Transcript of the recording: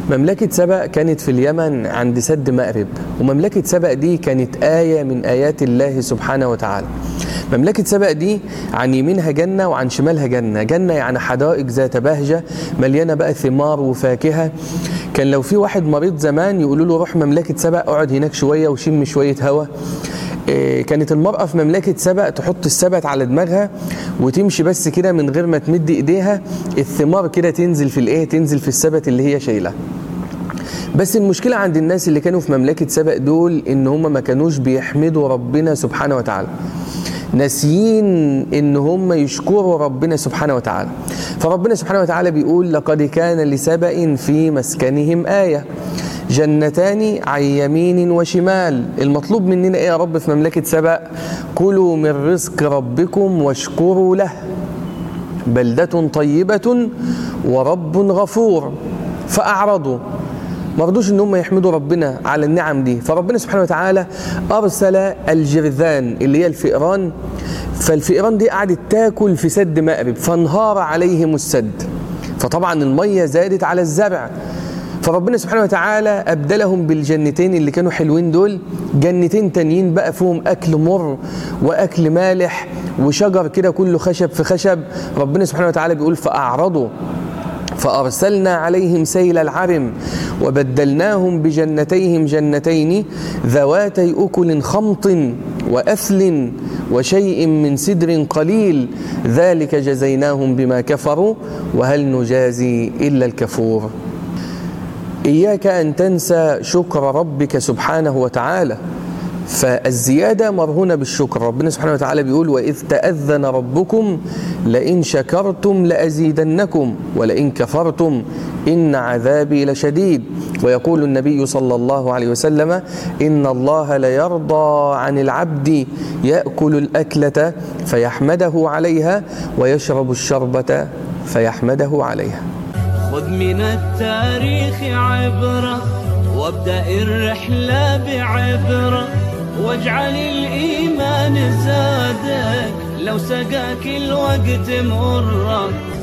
مملكة سبأ كانت في اليمن عند سد مأرب ومملكة سبأ دي كانت آية من آيات الله سبحانه وتعالى مملكة سبأ دي عن يمينها جنة وعن شمالها جنة جنة يعني حدائق ذات بهجة مليانة بقى ثمار وفاكهة كان لو في واحد مريض زمان يقولوا له روح مملكة سبأ اقعد هناك شوية وشم شوية هوا إيه، كانت المرأة في مملكة سبأ تحط السبت على دماغها وتمشي بس كده من غير ما تمد ايديها الثمار كده تنزل في الايه تنزل في السبت اللي هي شايلاه بس المشكلة عند الناس اللي كانوا في مملكة سبأ دول ان هم ما كانوش بيحمدوا ربنا سبحانه وتعالى ناسيين ان هم يشكروا ربنا سبحانه وتعالى فربنا سبحانه وتعالى بيقول لقد كان لسبأ في مسكنهم آية جنتان عن يمين وشمال المطلوب مننا ايه يا رب في مملكة سبأ كلوا من رزق ربكم واشكروا له بلدة طيبة ورب غفور فأعرضوا ما رضوش ان هم يحمدوا ربنا على النعم دي فربنا سبحانه وتعالى ارسل الجرذان اللي هي الفئران فالفئران دي قعدت تاكل في سد مأرب فانهار عليهم السد فطبعا الميه زادت على الزرع فربنا سبحانه وتعالى أبدلهم بالجنتين اللي كانوا حلوين دول جنتين تانيين بقى فيهم أكل مر وأكل مالح وشجر كده كله خشب في خشب ربنا سبحانه وتعالى بيقول فأعرضوا فأرسلنا عليهم سيل العرم وبدلناهم بجنتيهم جنتين ذواتي أكل خمط وأثل وشيء من سدر قليل ذلك جزيناهم بما كفروا وهل نجازي إلا الكفور إياك أن تنسى شكر ربك سبحانه وتعالى فالزيادة مرهونة بالشكر ربنا سبحانه وتعالى بيقول وإذ تأذن ربكم لئن شكرتم لأزيدنكم ولئن كفرتم إن عذابي لشديد ويقول النبي صلى الله عليه وسلم إن الله ليرضى عن العبد يأكل الأكلة فيحمده عليها ويشرب الشربة فيحمده عليها خذ من التاريخ عبرة وابدأ الرحلة بعبرة واجعل الإيمان زادك لو سقاك الوقت مرة